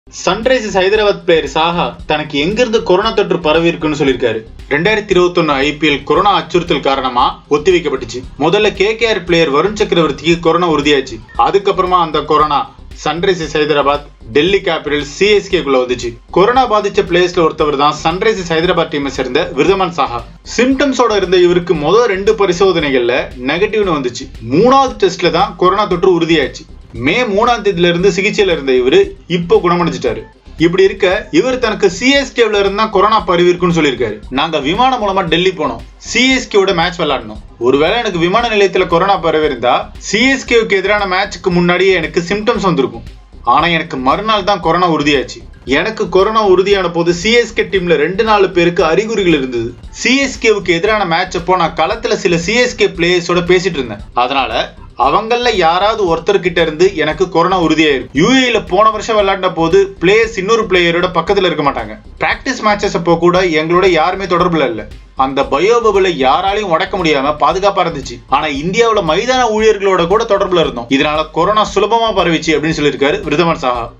Sunrisers Hyderabad player Saha தனக்கு எங்கிருந்து corona தொற்று பரவி இருக்குன்னு சொல்லியிருக்காரு ரெண்டாயிரத்தி இருபத்தொன்னு ஐபிஎல் கொரோனா அச்சுறுத்தல் காரணமா ஒத்திவைக்கப்பட்டுச்சு முதல்ல கேகேஆர் பிளேயர் வருண் சக்கரவர்த்திக்கு கொரோனா உறுதியாச்சு அதுக்கப்புறமா அந்த corona Sunrisers Hyderabad Delhi capital சிஎஸ்கேக்குள்ள வந்துச்சு கொரோனா பாதிச்ச பிளேயர்ஸ்ல ஒருத்தவர் தான் சன்ரைசர்ஸ் ஹைதராபாத் டீமை சேர்ந்த விருதமான் சாஹா சிம்டம்ஸோட இருந்த இவருக்கு முதல் ரெண்டு பரிசோதனைகள்ல நெகட்டிவ்னு வந்துச்சு மூணாவது டெஸ்ட்ல தான் கொரோனா தொற்று உறுதியாச்சு மே மூணாம் தேதியில இருந்து சிகிச்சையில இருந்த இவரு இப்போ குணமடைஞ்சிட்டாரு இப்படி இருக்க இவர் தனக்கு சிஎஸ்கேவ்ல இருந்தா கொரோனா பரவி இருக்குன்னு சொல்லியிருக்காரு நாங்க விமானம் மூலமா டெல்லி போனோம் சிஎஸ்கேவோட மேட்ச் விளையாடணும் ஒருவேளை எனக்கு விமான நிலையத்துல கொரோனா பரவி இருந்தா சிஎஸ்கேவுக்கு எதிரான மேட்சுக்கு முன்னாடியே எனக்கு சிம்டம்ஸ் வந்திருக்கும் ஆனா எனக்கு மறுநாள் தான் கொரோனா உறுதியாச்சு எனக்கு கொரோனா உறுதியான போது சிஎஸ்கே டீம்ல ரெண்டு நாலு பேருக்கு அறிகுறிகள் இருந்தது சிஎஸ்கேவுக்கு எதிரான மேட்ச் அப்போ நான் களத்துல சில சிஎஸ்கே பிளேயர்ஸோட பேசிட்டு இருந்தேன் அதனால அவங்கள யாராவது ஒருத்தர் கிட்ட இருந்து எனக்கு கொரோனா உறுதியாயிருக்கு யூஏல போன வருஷம் விளையாடின போது பிளேயர்ஸ் இன்னொரு பிளேயரோட பக்கத்துல இருக்க மாட்டாங்க பிராக்டிஸ் மேட்சஸ் அப்போ கூட எங்களோட யாருமே தொடர்புல இல்ல அந்த பயோபபிளை யாராலையும் உடைக்க முடியாம பாதுகாப்பா இருந்துச்சு ஆனா இந்தியாவுல மைதான ஊழியர்களோட கூட தொடர்புல இருந்தோம் இதனால கொரோனா சுலபமா பரவிச்சு அப்படின்னு சொல்லியிருக்காரு விருதமன் சாஹா